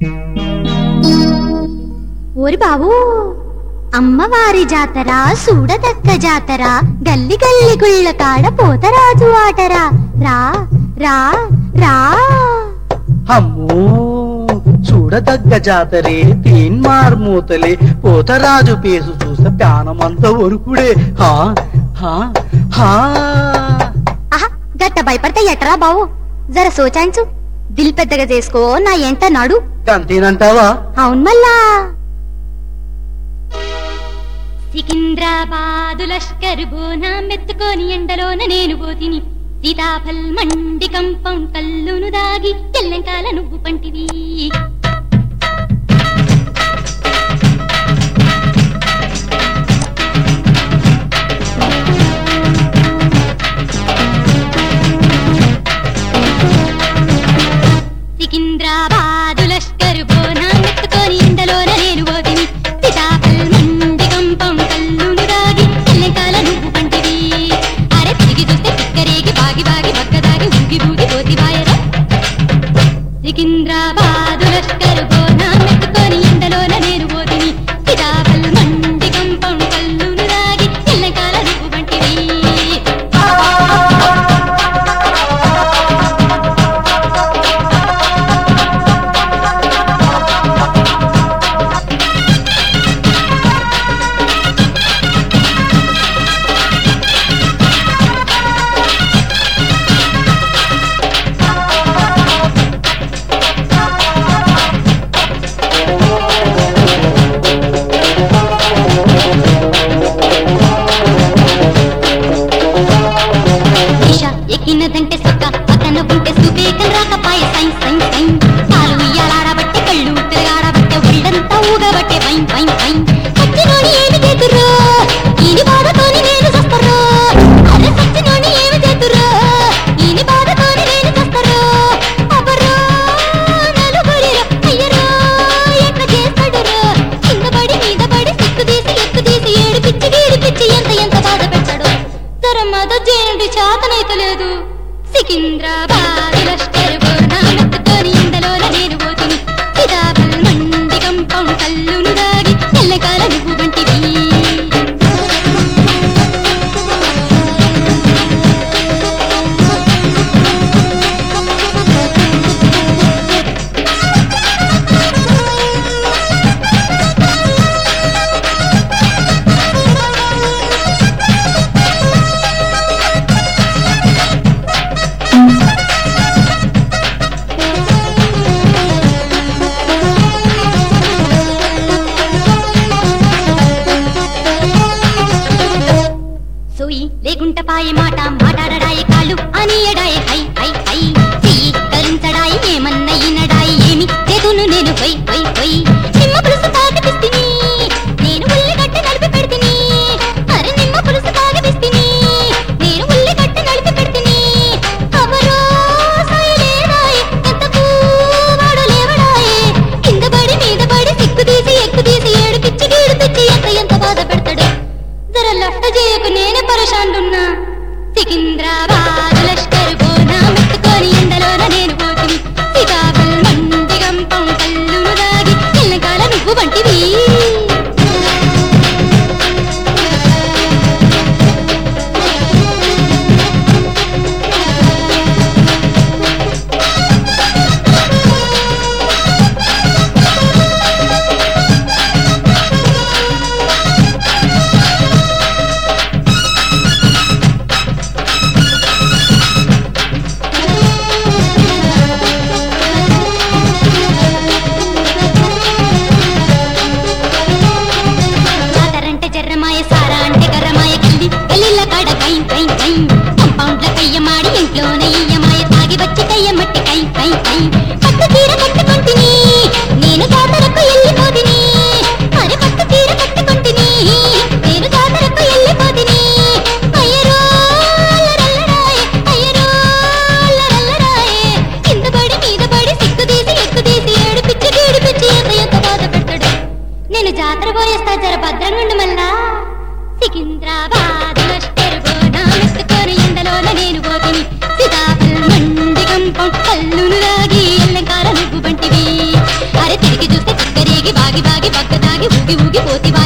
ఓరి బాబు అమ్మవారి జాతర సూడదక్క జాతర గల్లి గల్లి గుళ్ళ కాడ పోతరాజు ఆటరా రా రా రా అమ్మో చూడదగ్గ జాతరే తీన్మార్ మూతలే పోతరాజు పేసు చూస్తే ప్యానమంత ఒరుకుడే హా హా హా ఆహా గట్ట భయపడితే ఎట్రా బావు జర సోచాంచు దిల్ పెద్దగా చేసుకో నా ఎంట నడు అంతేనంటావా అవును మళ్ళా సికింద్రాబాదు లష్కర్ బోనాం ఎత్తుకొని ఎండలోన నేను పోతిని సీతాఫల్ మండి కంపం కల్లును దాగి తెల్లంకాల నువ్వు పంటివి సికింద్రాబాదు లష్కర్ బోనాం ఎత్తుకొని ఎండలోన నేను పోతిని సీతాఫల్ మండి కంపం కల్లును దాగి తెల్లంకాల నువ్వు పంటివి అరే తిరిగి చూస్తే తిక్కరేగి బాగి బాగి బక్కదాగి ఊగి ఊగి పోతి వాయరా సికింద్రాబాదు లష్కర్ బోనాం ఎత్తుకొని ఎండలోన నేను పోతిని సీతాఫల్ మండి కంపం కల్లును దాగి తెల్లంకాల నువ్వు పంటివి ఈష ఎక్కినదంటే సుక్క పక్కన ఉంటే సుబేకం రాకపాయ సైన్ సైన్ సైన్ కాలు ఇయ్యాలాడబట్టే కళ్ళు తిరగాడబట్టే ఒళ్ళంతా ఊగబట్టే పైన్ పైన్ పైన్ సచ్చినోని ఏమి చేతుర్రో ఈని బాధతోని నేను చస్తర్రో అరే సచ్చినోని ఏమి చేతుర్రో ఈని బాధతోని నేను చస్తర్రో అబ్బరో నలుగురిలో అయ్యరో ఎట్ల చేస్తాడురో కింద పడి మీద పడి సిక్కు తీసి ఎక్కు తీసి ఏడిపిచ్చి గీడిపిచ్చి ఎంత ఎంత బాధ పెట్టాడు తరమద చేయండి చేతనైతలేదు సికింద్రాబాద్ లష్కర్ బోర్నా మెత్తుకొని ఇండలో ఊగి ఊగి పోతివా